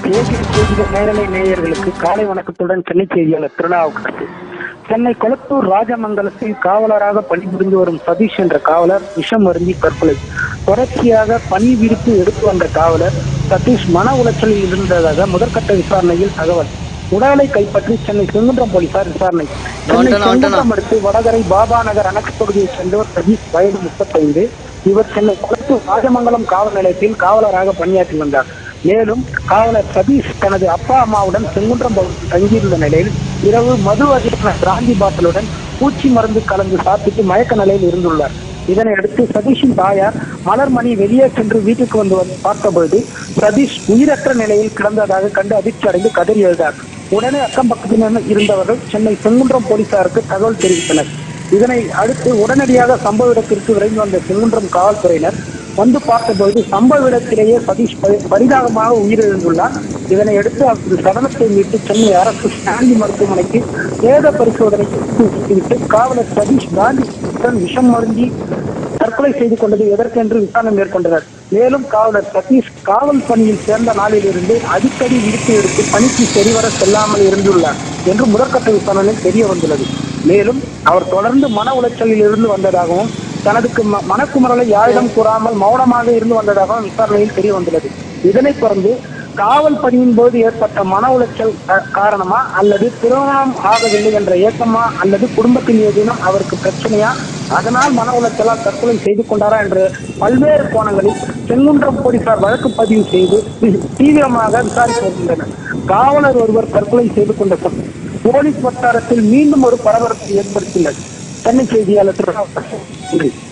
ஏகிரி செய்திகள் நேரலை நேயர்களுக்கு காலை வணக்கத்துடன் சென்னை செய்தியாளர் திருநாவுக்கரசு சென்னை கொளத்தூர் ராஜமங்கலத்தில் காவலராக பணிபுரிந்து வரும் சதீஷ் என்ற காவலர் விஷம் அருந்தி தற்கொலை தொடர்ச்சியாக பணி விரிப்பு எடுத்து வந்த காவலர் சதீஷ் மன உளைச்சலில் இருந்ததாக முதற்கட்ட விசாரணையில் தகவல் உடலை கைப்பற்றி சென்னை செங்குன்றம் போலீசார் விசாரணை சென்னை வந்துட்டேனா, வந்துட்டேனா. செங்குன்றம் அடுத்து வடகரை பாபா நகர் அணக்கு பகுதியைச் சேர்ந்தவர் சதீஷ் வயது முப்பத்தைந்து இவர் சென்னை கொளத்தூர் ராஜமங்கலம் காவல் நிலையத்தில் காவலராக பணியாற்றி வந்தார் மேலும் காவலர் சதீஷ் தனது அப்பா அம்மாவுடன் செங்குன்றம் பகுதியில் தங்கியிருந்த நிலையில் இரவு மது அதிகமான பிராந்தி பாட்டிலுடன் பூச்சி மருந்து கலந்து சாப்பிட்டு மயக்க நிலையில் இருந்துள்ளார் இதனை அடுத்து சதீஷின் தாயார் மலர்மணி வெளியே சென்று வீட்டுக்கு வந்து வந்து பார்த்தபொழுது சதீஷ் உயிரற்ற நிலையில் கிடந்ததாக கண்டு அதிர்ச்சி அடைந்து கதறி எழுதார் உடனே அக்கம் பக்கத்தில் இருந்தவர்கள் சென்னை செங்குன்றம் போலீசாருக்கு தகவல் தெரிவித்தனர் இதனை அடுத்து உடனடியாக சம்பவ இடத்திற்கு விரைந்து வந்த செங்குன்றம் காவல்துறையினர் வந்து பார்த்தபொழுது சம்பவ இடத்திலேயே சதீஷ் பரி- பரிதாபமாக உயிரிழந்துள்ளார் இதனை அடுத்து அவரது சடலத்தை மீட்டு சென்னை அரசு ஸ்டான்லி மருத்துவமனைக்கு சேத பரிசோதனைக்கு விட்டு காவலர் சதீஷ் காந்தி விஷம் மருந்தி தற்கொலை செய்து கொண்டது எதற்கென்று விசாரணை மேற்கொண்டனர் மேலும் காவலர் சதீஷ் காவல் பணியில் சேர்ந்த நாளிலிருந்து அடிக்கடி விடுப்பு எடுத்து பணிக்கு சரிவர செல்லாமல் இருந்துள்ளார் என்று முதற்கட்ட விசாரணையில் தெரிய வந்துள்ளது மேலும் அவர் தொடர்ந்து மன உளைச்சலில் இருந்து வந்ததாகவும் தனதுக்கு ம- மனக்குமரலை யாரிடம் கூறாமல் மௌனமாக இருந்து வந்ததாகவும் விசாரணையில் தெரிய வந்துள்ளது இதனைத் தொடர்ந்து காவல் பணியின் போது ஏற்பட்ட மன உளைச்சல் கா- காரணமா அல்லது திருமணம் ஆகவில்லை என்ற ஏக்கமா அல்லது குடும்பத்தில் ஏதேனும் அவருக்கு பிரச்சனையா அதனால் மன உளைச்சலால் தற்கொலை செய்து கொண்டாரா என்று பல்வேறு கோணங்களில் செங்குன்றம் போலீசார் வழக்கு பதிவு செய்து தீவிரமாக விசாரித்து வருகின்றனர் காவலர் ஒருவர் தற்கொலை செய்து கொண்ட சம்பவம் போலீஸ் வட்டாரத்தில் மீண்டும் ஒரு பரபரப்பை ஏற்படுத்தியுள்ளது சென்னை செய்தியாளர் திரு. நன்றி